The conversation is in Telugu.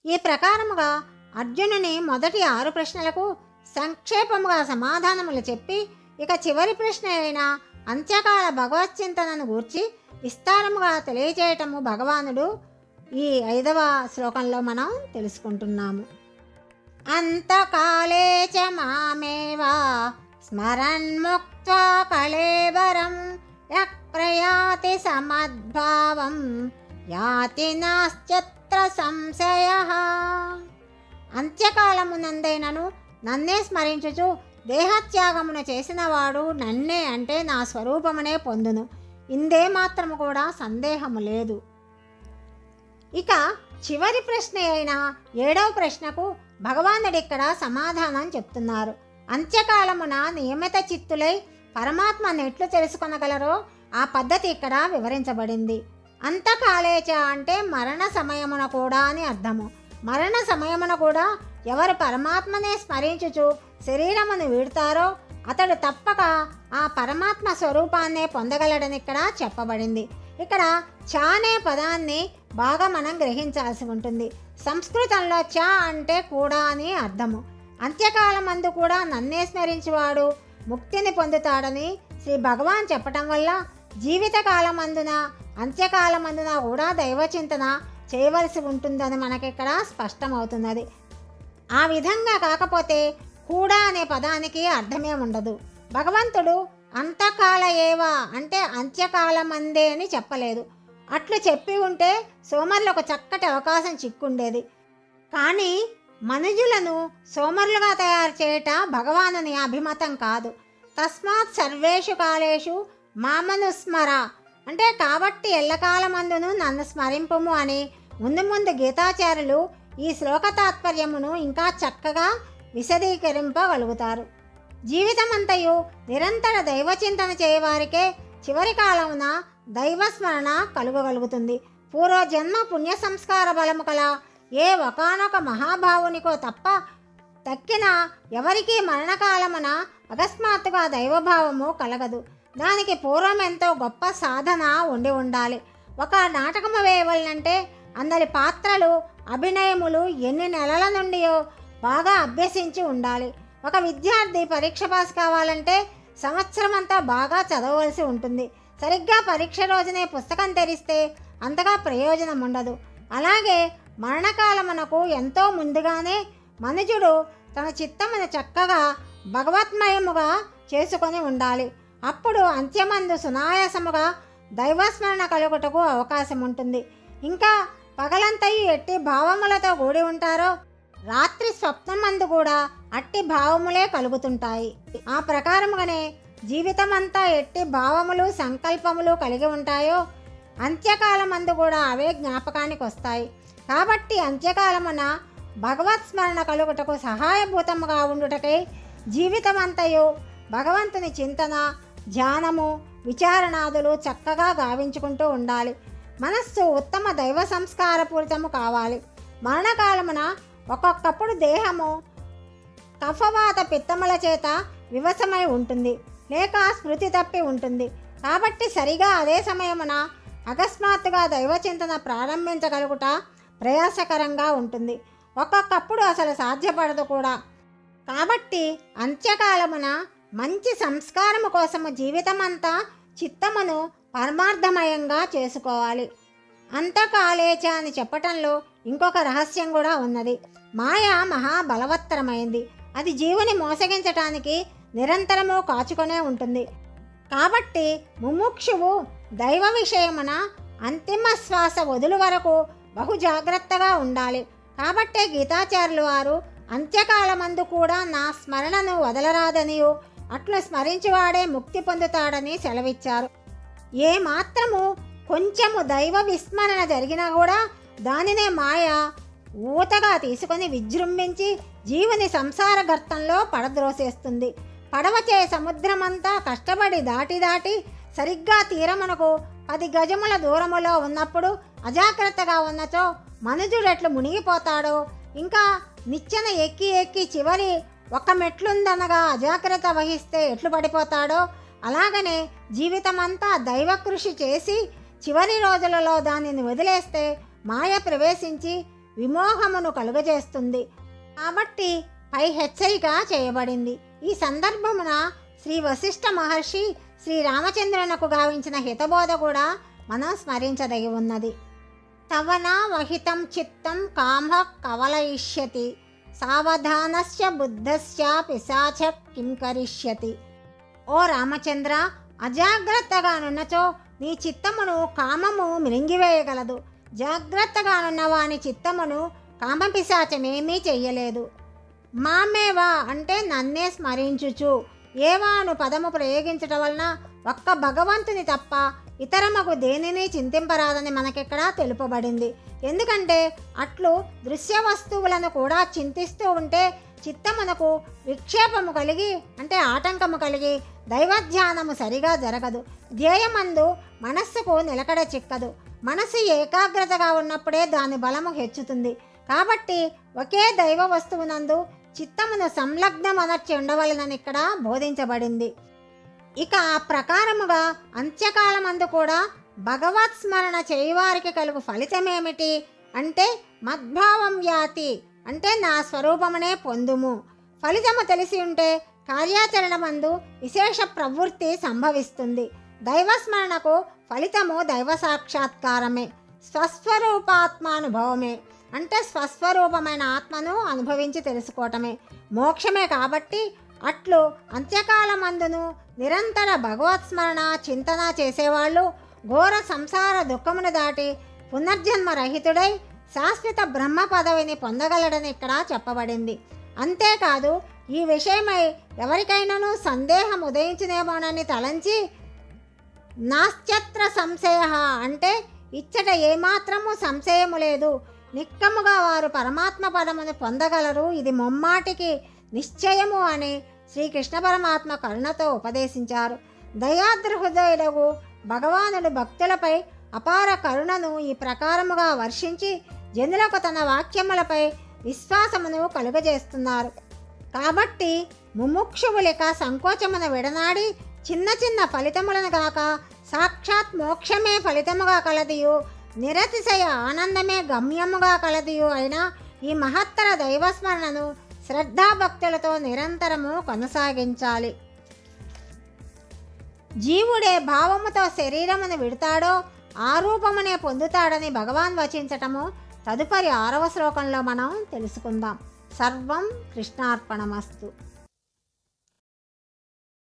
ఈ ప్రకారముగా అర్జునుని మొదటి ఆరు ప్రశ్నలకు సంక్షేపముగా సమాధానములు చెప్పి ఇక చివరి ప్రశ్న అయిన అంత్యకాల భగవచ్చింతనను గూర్చి విస్తారముగా తెలియజేయటము భగవానుడు ఈ ఐదవ శ్లోకంలో మనం తెలుసుకుంటున్నాము అంతకాలే చ మామేవా స్మరన్ముక్త్వా కళేబరం యక్రయాతి సమద్భావం యాతి నాస్త్యత్ర సంశయ అంత్యకాలమునందైనను నన్నే స్మరించుచు దేహత్యాగమును చేసినవాడు నన్నే అంటే నా స్వరూపమునే పొందును ఇందే మాత్రము కూడా సందేహము లేదు ఇక చివరి ప్రశ్న అయిన ఏడవ ప్రశ్నకు భగవానుడు ఇక్కడ సమాధానం చెప్తున్నారు అంత్యకాలమున నియమిత చిత్తులై పరమాత్మను ఎట్లు తెలుసుకొనగలరో ఆ పద్ధతి ఇక్కడ వివరించబడింది అంతకాలేచ అంటే మరణ సమయమున కూడా అని అర్థము మరణ సమయమున కూడా ఎవరు పరమాత్మనే స్మరించుచు శరీరమును వీడుతారో అతడు తప్పక ఆ పరమాత్మ స్వరూపాన్నే పొందగలడని ఇక్కడ చెప్పబడింది ఇక్కడ చ అనే పదాన్ని బాగా మనం గ్రహించాల్సి ఉంటుంది సంస్కృతంలో చ అంటే కూడా అని అర్థము అంత్యకాలమందు కూడా నన్నే స్మరించువాడు ముక్తిని పొందుతాడని శ్రీ భగవాన్ చెప్పటం వల్ల జీవితకాలమందున అంత్యకాలమందున కూడా దైవచింతన చేయవలసి ఉంటుందని మనకిక్కడ స్పష్టమవుతున్నది ఆ విధంగా కాకపోతే కూడా అనే పదానికి అర్థమే ఉండదు భగవంతుడు అంతకాల ఏవా అంటే అంత్యకాలమందే అని చెప్పలేదు అట్లు చెప్పి ఉంటే సోమరులకు చక్కటి అవకాశం చిక్కుండేది కానీ మనుజులను సోమరులుగా తయారు చేయట భగవానుని అభిమతం కాదు తస్మాత్ సర్వేషు కాలేషు మామనుస్మర అంటే కాబట్టి ఎల్లకాలమందును నన్ను స్మరింపుము అని ముందు ముందు గీతాచార్యులు ఈ శ్లోక తాత్పర్యమును ఇంకా చక్కగా విశదీకరింపగలుగుతారు జీవితమంతయు నిరంతర దైవచింతన చేయవారికే చివరి కాలమున దైవస్మరణ కలుగగలుగుతుంది పూర్వజన్మ పుణ్య సంస్కార బలము కల ఏ ఒకనొక మహాభావునికో తప్ప తక్కిన ఎవరికీ మరణకాలమున అకస్మాత్తుగా దైవభావము కలగదు దానికి పూర్వం ఎంతో గొప్ప సాధన ఉండి ఉండాలి ఒక నాటకము వేయవలనంటే అందరి పాత్రలు అభినయములు ఎన్ని నెలల నుండియో బాగా అభ్యసించి ఉండాలి ఒక విద్యార్థి పరీక్ష పాస్ కావాలంటే సంవత్సరం అంతా బాగా చదవవలసి ఉంటుంది సరిగ్గా పరీక్ష రోజునే పుస్తకం తెరిస్తే అంతగా ప్రయోజనం ఉండదు అలాగే మరణకాలమునకు ఎంతో ముందుగానే మనుజుడు తన చిత్తమును చక్కగా భగవత్మయముగా చేసుకొని ఉండాలి అప్పుడు అంత్యమందు సునాయాసముగా దైవస్మరణ కలుగుటకు అవకాశం ఉంటుంది ఇంకా పగలంతయు ఎట్టి భావములతో కూడి ఉంటారో రాత్రి స్వప్నమందు కూడా అట్టి భావములే కలుగుతుంటాయి ఆ ప్రకారముగానే జీవితమంతా ఎట్టి భావములు సంకల్పములు కలిగి ఉంటాయో అంత్యకాలమందు కూడా అవే జ్ఞాపకానికి వస్తాయి కాబట్టి అంత్యకాలమున భగవత్ స్మరణ కలుగుటకు సహాయభూతముగా ఉండుటకై జీవితమంతయు భగవంతుని చింతన ధ్యానము విచారణాదులు చక్కగా గావించుకుంటూ ఉండాలి మనస్సు ఉత్తమ దైవ సంస్కారపూరితము కావాలి మరణకాలమున ఒక్కొక్కప్పుడు దేహము కఫవాత పిత్తముల చేత వివసమై ఉంటుంది లేక స్మృతి తప్పి ఉంటుంది కాబట్టి సరిగా అదే సమయమున అకస్మాత్తుగా దైవచింతన ప్రారంభించగలుగుట ప్రయాసకరంగా ఉంటుంది ఒక్కొక్కప్పుడు అసలు సాధ్యపడదు కూడా కాబట్టి అంత్యకాలమున మంచి సంస్కారము కోసము జీవితమంతా చిత్తమును పరమార్థమయంగా చేసుకోవాలి అంతకాలేచ అని చెప్పటంలో ఇంకొక రహస్యం కూడా ఉన్నది మాయ మహాబలవత్తరమైంది అది జీవుని మోసగించటానికి నిరంతరము కాచుకొనే ఉంటుంది కాబట్టి ముముక్షువు దైవ విషయమున అంతిమ శ్వాస వదులు వరకు బహు జాగ్రత్తగా ఉండాలి కాబట్టే గీతాచార్యులు వారు అంత్యకాలమందు కూడా నా స్మరణను వదలరాదనియు అట్లు స్మరించువాడే ముక్తి పొందుతాడని సెలవిచ్చారు ఏ మాత్రము కొంచెము దైవ విస్మరణ జరిగినా కూడా దానినే మాయ ఊతగా తీసుకొని విజృంభించి జీవుని సంసార గర్తంలో పడద్రోసేస్తుంది పడవచే సముద్రమంతా కష్టపడి దాటి దాటి సరిగ్గా తీరమునకు పది గజముల దూరములో ఉన్నప్పుడు అజాగ్రత్తగా ఉన్నచో మనుజుడెట్లు మునిగిపోతాడో ఇంకా నిచ్చెన ఎక్కి ఎక్కి చివరి ఒక మెట్లుందనగా అజాగ్రత్త వహిస్తే ఎట్లు పడిపోతాడో అలాగనే జీవితమంతా దైవ కృషి చేసి చివరి రోజులలో దానిని వదిలేస్తే మాయ ప్రవేశించి విమోహమును కలుగజేస్తుంది కాబట్టి పై హెచ్చరిక చేయబడింది ఈ సందర్భమున శ్రీ వశిష్ఠ మహర్షి శ్రీ రామచంద్రునకు గావించిన హితబోధ కూడా మనం స్మరించదగి ఉన్నది తవన వహితం చిత్తం కామ కవలయిష్యతి సావధానస్య బుద్ధస్య పిశాచ కిం కరిష్యతి ఓ రామచంద్ర అజాగ్రత్తగానున్నచో నీ చిత్తమును కామము మిరింగివేయగలదు జాగ్రత్తగానున్న వాని చిత్తమును కామపిశాచమేమీ చెయ్యలేదు మామేవా అంటే నన్నే స్మరించుచు ఏవాను పదము ప్రయోగించటం వలన ఒక్క భగవంతుని తప్ప ఇతరమగు దేనిని చింతింపరాదని మనకిక్కడ తెలుపబడింది ఎందుకంటే అట్లు దృశ్య వస్తువులను కూడా చింతిస్తూ ఉంటే చిత్తమునకు విక్షేపము కలిగి అంటే ఆటంకము కలిగి దైవధ్యానము సరిగా జరగదు ధ్యేయమందు మనస్సుకు నిలకడ చిక్కదు మనసు ఏకాగ్రతగా ఉన్నప్పుడే దాని బలము హెచ్చుతుంది కాబట్టి ఒకే దైవ వస్తువునందు చిత్తమును సంలగ్నమనర్చి ఉండవలనని ఇక్కడ బోధించబడింది ఇక ఆ ప్రకారముగా అంత్యకాలమందు కూడా భగవత్ స్మరణ చేయువారికి కలుగు ఫలితమేమిటి అంటే మద్భావం యాతి అంటే నా స్వరూపమునే పొందుము ఫలితము తెలిసి ఉంటే కార్యాచరణ మందు విశేష ప్రవృత్తి సంభవిస్తుంది దైవస్మరణకు ఫలితము దైవ సాక్షాత్కారమే స్వస్వరూపాత్మానుభవమే అంటే స్వస్వరూపమైన ఆత్మను అనుభవించి తెలుసుకోవటమే మోక్షమే కాబట్టి అట్లు అంత్యకాలమందును నిరంతర భగవత్ స్మరణ చింతన చేసేవాళ్ళు ఘోర సంసార దుఃఖమును దాటి పునర్జన్మ రహితుడై శాశ్వత బ్రహ్మ పదవిని పొందగలడని ఇక్కడ చెప్పబడింది అంతేకాదు ఈ విషయమై ఎవరికైనాను సందేహం ఉదయించునేమోనని తలంచి నాస్త్యత్ర సంశయ అంటే ఇచ్చట ఏమాత్రము సంశయము లేదు నిక్కముగా వారు పరమాత్మ పదమును పొందగలరు ఇది ముమ్మాటికి నిశ్చయము అని శ్రీకృష్ణ పరమాత్మ కరుణతో ఉపదేశించారు దయాద్రహృదయుడగు భగవానుడు భక్తులపై అపార కరుణను ఈ ప్రకారముగా వర్షించి జనులకు తన వాక్యములపై విశ్వాసమును కలుగజేస్తున్నారు కాబట్టి ముముక్షువులిక సంకోచమును విడనాడి చిన్న చిన్న ఫలితములను గాక సాక్షాత్ మోక్షమే ఫలితముగా కలదియు నిరతిశయ ఆనందమే గమ్యముగా కలదియు అయిన ఈ మహత్తర దైవస్మరణను శ్రద్ధాభక్తులతో నిరంతరము కొనసాగించాలి జీవుడే భావముతో శరీరమును విడతాడో ఆ రూపమునే పొందుతాడని భగవాన్ వచించటము తదుపరి ఆరవ శ్లోకంలో మనం తెలుసుకుందాం సర్వం కృష్ణార్పణమస్తు